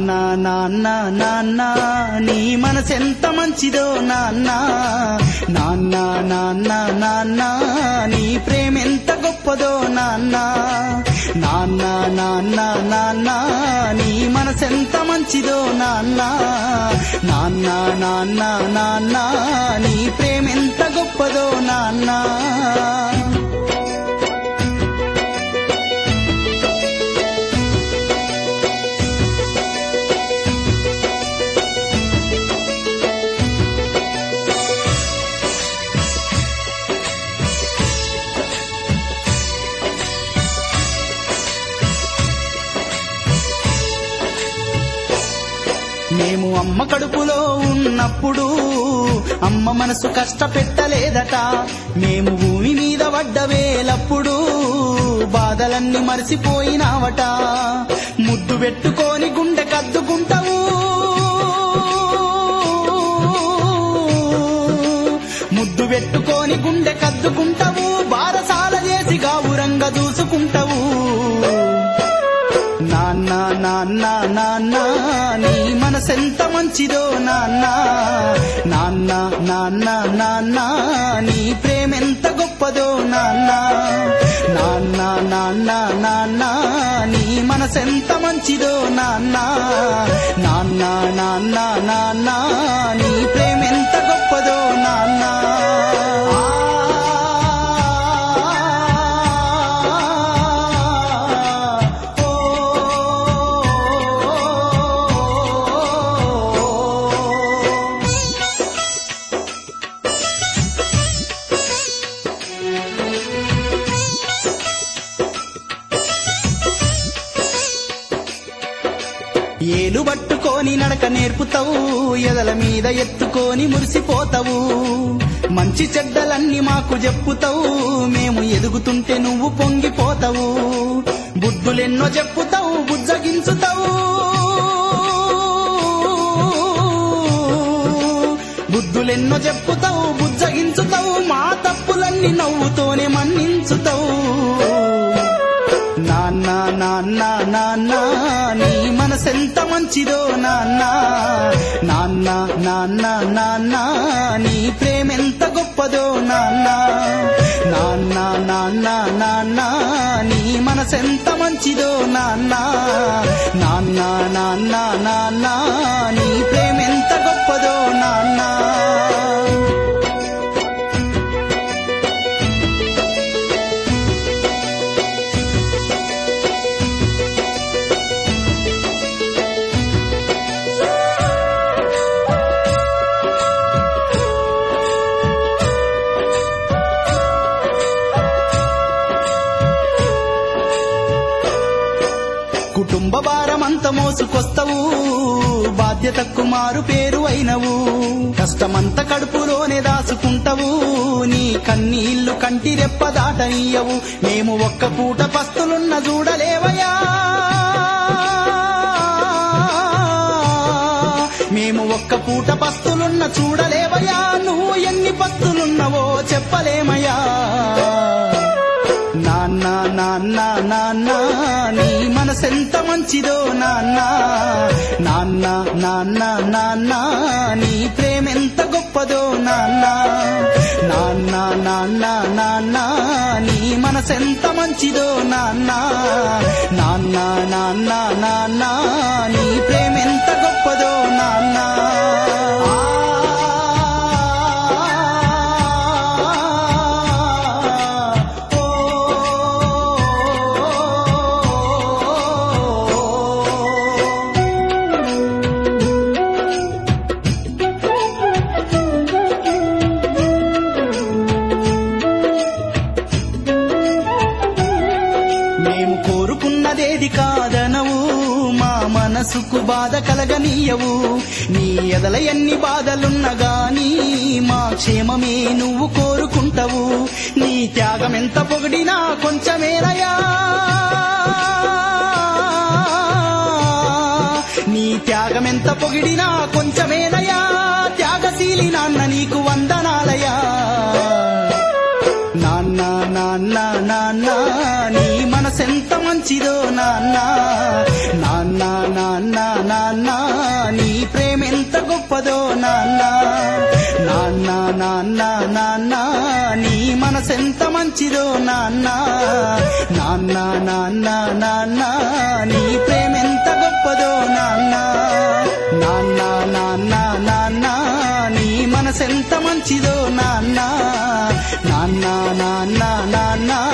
నాన్న నాన్న నాన్న నీ మనసెంత మంచిదో నాన్న నాన్న నాన్న నాన్న నీ ప్రేమెంత గొప్పదో నాన్న నాన్న నాన్న నాన్న నీ మనసెంత మంచిదో నాన్న నాన్న నాన్న నాన్న నీ ప్రేమెంత గొప్పదో నాన్న మేము అమ్మ కడుపులో ఉన్నప్పుడు అమ్మ మనసు కష్టపెట్టలేదట మేము భూమి మీద పడ్డ వేలప్పుడు బాధలన్నీ మరిసిపోయినావట ముద్దు పెట్టుకొని గుండె కద్దుకుంటావు ముద్దు పెట్టుకొని గుండె కద్దుకుంటావు బారసాల చేసి గావురంగా చూసుకుంటావు నాన్న నాన్న నాన్న నీ మనసెంత మంచిదో నాన్న నాన్న నాన్న నాన్న నీ ప్రేమెంత గొప్పదో నాన్న నాన్న నాన్న నాన్న నీ మనసెంత మంచిదో నాన్న నాన్న నాన్న నాన్న నీ ప్రేమెంత గొప్పదో నాన్న ఏలు పట్టుకొని నడక నేర్పుతావు ఎదల మీద ఎత్తుకొని మురిసిపోతావు మంచి చెడ్డలన్నీ మాకు చెప్పుతావు మేము ఎదుగుతుంటే నువ్వు పొంగిపోతావు బుద్ధులెన్నో చెప్పుతావు బుజ్జగించుతావు బుద్ధులెన్నో చెప్పుతావు బుజ్జగించుతావు మా తప్పులన్నీ నవ్వుతోనే మన్నించుతావు నాన్న నాన్న నాన్న నీ మనసెంత మంచిదో నాన్న నాన్న నాన్న నాన్న నీ ప్రేమెంత గొప్పదో నాన్న నాన్న నాన్న నాన్న నీ మనసెంత మంచిదో నాన్న నాన్న నాన్న నాన్న నీ ప్రేమెంత గొప్పదో నాన్న కుటుంబ భారమంత మోసుకొస్తవు బాధ్యతకు మారు పేరు అయినవు కష్టమంత కడుపులోనే దాచుకుంటవు నీ కన్నీళ్లు కంటి రెప్ప దాటనీయవు మేము ఒక్క పూట పస్తులున్న చూడలేవయా మేము ఒక్క పూట పస్తులున్న చూడలేవయా నువ్వు ఎన్ని పస్తులున్నవో చెప్పలేమయ్యా నాన్న నాన్న నాన్న నీ మనసెంత మంచిదో నాన్న నాన్న నాన్న నాన్న నీ ప్రేమెంత గొప్పదో నాన్న నాన్న నాన్న నాన్న నీ మనసెంత మంచిదో నాన్న నాన్న నాన్న నాన్న నీ ప్రేమెంత గొప్పదో నాన్న మేము కోరుకున్నదేది కాదనవు మా మనసుకు బాధ కలగనీయవు నీ ఎదల ఎన్ని బాధలున్నా గాని మా క్షేమమే నువ్వు కోరుకుంటావు నీ త్యాగం ఎంత పొగిడినా కొంచెమేరయా నీ త్యాగం ఎంత పొగిడినా కొంచెమేనయా త్యాగశీలి నాన్న నీకు వందనాలయా నాన్న నాన్న నాన్న నీ మనసెంత మంచి మంచిదో నాన్న నాన్న నాన్న నాన్న నీ ప్రేమెంత గొప్పదో నాన్న నాన్న నాన్న నాన్న నీ మనసెంత మంచిదో నాన్న నాన్న నాన్న నాన్న నీ ప్రేమెంత గొప్పదో నాన్న నాన్న నాన్న నాన్న నీ మనసెంత మంచిదో నాన్న నాన్న నాన్న నాన్న